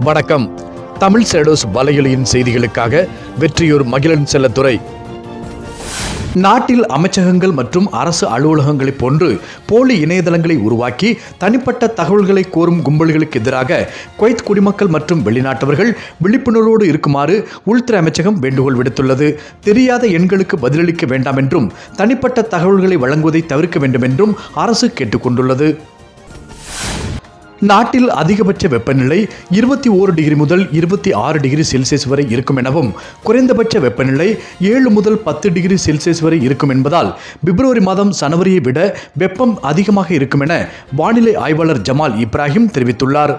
வணக்கம் தமிழ் சேடோஸ் வலையொலியின் செய்திகளுக்காக வெற்றியூர் மகிழன் செல்லத்துறை நாட்டில் அமைச்சகங்கள் மற்றும் அரசு அலுவலகங்களைப் போன்று போலி இணையதளங்களை உருவாக்கி தனிப்பட்ட தகவல்களை கோரும் கும்பல்களுக்கு எதிராக குவைத் குடிமக்கள் மற்றும் வெளிநாட்டவர்கள் விழிப்புணர்வோடு இருக்குமாறு உள்துறை அமைச்சகம் வேண்டுகோள் விடுத்துள்ளது தெரியாத எண்களுக்கு பதிலளிக்க வேண்டாம் என்றும் தனிப்பட்ட தகவல்களை வழங்குவதை தவிர்க்க வேண்டும் என்றும் அரசு கேட்டுக்கொண்டுள்ளது நாட்டில் அதிகபட்ச வெப்பநிலை இருபத்தி ஓரு டிகிரி முதல் இருபத்தி ஆறு டிகிரி செல்சியஸ் வரை இருக்கும் எனவும் குறைந்தபட்ச வெப்பநிலை ஏழு முதல் பத்து டிகிரி செல்சியஸ் வரை இருக்கும் என்பதால் பிப்ரவரி மாதம் சனவரியை விட வெப்பம் அதிகமாக இருக்கும் என வானிலை ஆய்வாளர் ஜமால் இப்ராஹிம் தெரிவித்துள்ளார்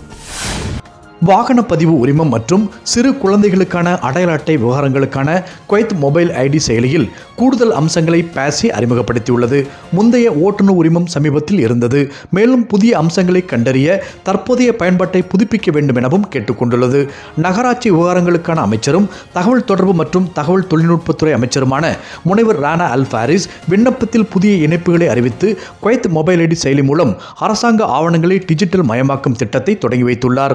வாகன பதிவு உரிமம் மற்றும் சிறு குழந்தைகளுக்கான அடையாள அட்டை விவகாரங்களுக்கான குவைத் மொபைல் ஐடி செயலியில் கூடுதல் அம்சங்களை பேசி அறிமுகப்படுத்தியுள்ளது முந்தைய ஓட்டுநர் உரிமம் சமீபத்தில் இருந்தது மேலும் புதிய அம்சங்களை கண்டறிய தற்போதைய பயன்பாட்டை புதுப்பிக்க வேண்டும் எனவும் கேட்டுக்கொண்டுள்ளது நகராட்சி விவகாரங்களுக்கான அமைச்சரும் தகவல் தொடர்பு மற்றும் தகவல் தொழில்நுட்பத்துறை அமைச்சருமான முனைவர் ரானா அல் ஃபாரிஸ் விண்ணப்பத்தில் புதிய இணைப்புகளை அறிவித்து குவைத் மொபைல் ஐடி செயலி மூலம் அரசாங்க ஆவணங்களை டிஜிட்டல் மயமாக்கும் திட்டத்தை தொடங்கி வைத்துள்ளார்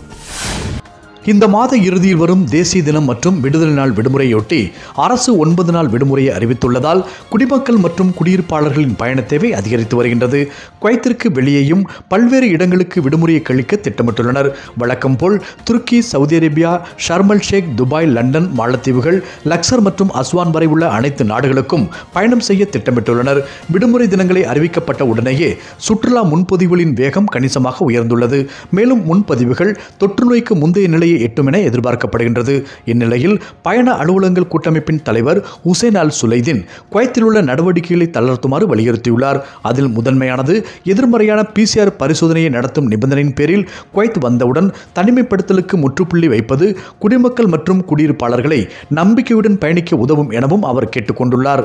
இந்த மாத இறுதியில் வரும் தேசிய தினம் மற்றும் விடுதலை நாள் விடுமுறையொட்டி அரசு ஒன்பது நாள் விடுமுறையை அறிவித்துள்ளதால் குடிமக்கள் மற்றும் குடியிருப்பாளர்களின் பயண தேவை அதிகரித்து வருகின்றது குவைத்திற்கு வெளியேயும் பல்வேறு இடங்களுக்கு விடுமுறையை கழிக்க திட்டமிட்டுள்ளனர் வழக்கம் போல் துருக்கி Saudi Arabia Sharm el Sheikh Dubai London மாலத்தீவுகள் லக்சர் மற்றும் அஸ்வான் வரை உள்ள அனைத்து நாடுகளுக்கும் பயணம் செய்ய திட்டமிட்டுள்ளனர் விடுமுறை தினங்களை அறிவிக்கப்பட்ட உடனேயே சுற்றுலா முன்பதிவுகளின் வேகம் கணிசமாக உயர்ந்துள்ளது மேலும் முன்பதிவுகள் தொற்று நோய்க்கு முந்தைய நிலையை எட்டும் என எதிர்பார்க்கப்படுகின்றது இந்நிலையில் பயண அலுவலகங்கள் கூட்டமைப்பின் தலைவர் உசேன் அல் சுலைதீன் குவைத்தில் உள்ள நடவடிக்கைகளை தளர்த்துமாறு வலியுறுத்தியுள்ளார் அதில் முதன்மையானது எதிர்மறையான பிசிஆர் பரிசோதனையை நடத்தும் நிபந்தனையின் பேரில் குவைத் வந்தவுடன் தனிமைப்படுத்தலுக்கு முற்றுப்புள்ளி வைப்பது குடிமக்கள் மற்றும் குடியிருப்பாளர்களை நம்பிக்கையுடன் பயணிக்க உதவும் எனவும் அவர் கேட்டுக்கொண்டுள்ளார்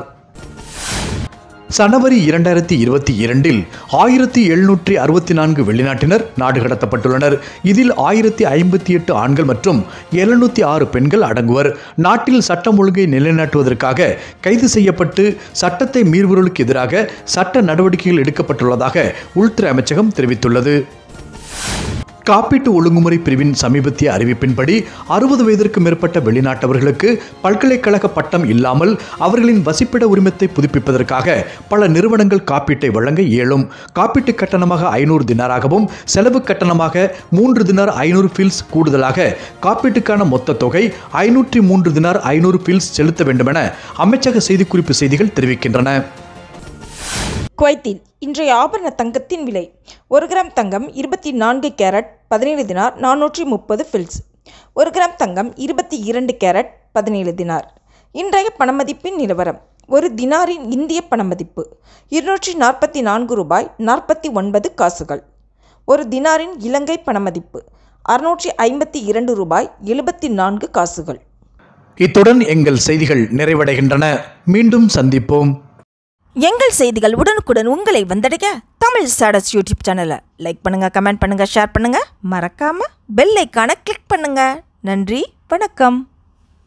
சனவரி இரண்டாயிரத்தி இருபத்தி இரண்டில் ஆயிரத்தி எழுநூற்றி அறுபத்தி நான்கு வெளிநாட்டினர் நாடு கடத்தப்பட்டுள்ளனர் இதில் ஆயிரத்தி ஐம்பத்தி எட்டு ஆண்கள் மற்றும் எழுநூத்தி ஆறு பெண்கள் அடங்குவர் நாட்டில் சட்டம் ஒழுங்கை நிலைநாட்டுவதற்காக கைது செய்யப்பட்டு சட்டத்தை மீறுபவர்களுக்கு எதிராக சட்ட நடவடிக்கைகள் எடுக்கப்பட்டுள்ளதாக உள்துறை அமைச்சகம் தெரிவித்துள்ளது காப்பீட்டு ஒழுங்குமுறை பிரிவின் சமீபத்திய அறிவிப்பின்படி அறுபது வயதிற்கு மேற்பட்ட வெளிநாட்டவர்களுக்கு பல்கலைக்கழக பட்டம் இல்லாமல் அவர்களின் வசிப்பிட உரிமத்தை புதுப்பிப்பதற்காக பல நிறுவனங்கள் காப்பீட்டை வழங்க இயலும் காப்பீட்டு கட்டணமாக ஐநூறு தினாராகவும் செலவு கட்டணமாக மூன்று தினார் ஐநூறு ஃபீல்ஸ் கூடுதலாக காப்பீட்டுக்கான மொத்த தொகை ஐநூற்றி மூன்று தினார் ஐநூறு ஃபீல்ஸ் செலுத்த வேண்டும் என அமைச்சக செய்திக்குறிப்பு செய்திகள் தெரிவிக்கின்றன குவைத்தில் இன்றைய ஆபரண தங்கத்தின் விலை ஒரு கிராம் தங்கம் இருபத்தி நான்கு கேரட் பதினேழு தினார் நானூற்றி முப்பது ஃபில்ஸ் ஒரு கிராம் தங்கம் இருபத்தி இரண்டு கேரட் பதினேழு தினார் இன்றைய பணமதிப்பின் நிலவரம் ஒரு தினாரின் இந்திய பணமதிப்பு இருநூற்றி நாற்பத்தி நான்கு ரூபாய் நாற்பத்தி ஒன்பது காசுகள் ஒரு தினாரின் இலங்கை பணமதிப்பு அறுநூற்றி ஐம்பத்தி இரண்டு ரூபாய் எழுபத்தி நான்கு காசுகள் இத்துடன் எங்கள் செய்திகள் நிறைவடைகின்றன மீண்டும் சந்திப்போம் எங்கள் செய்திகள் உடனுக்குடன் உங்களை வந்தடைய தமிழ் ஸ்டாடஸ் யூடியூப் சேனலை லைக் பண்ணுங்க கமெண்ட் பண்ணுங்க ஷேர் பண்ணுங்க மறக்காம பெல் ஐக்கானை கிளிக் பண்ணுங்க நன்றி வணக்கம்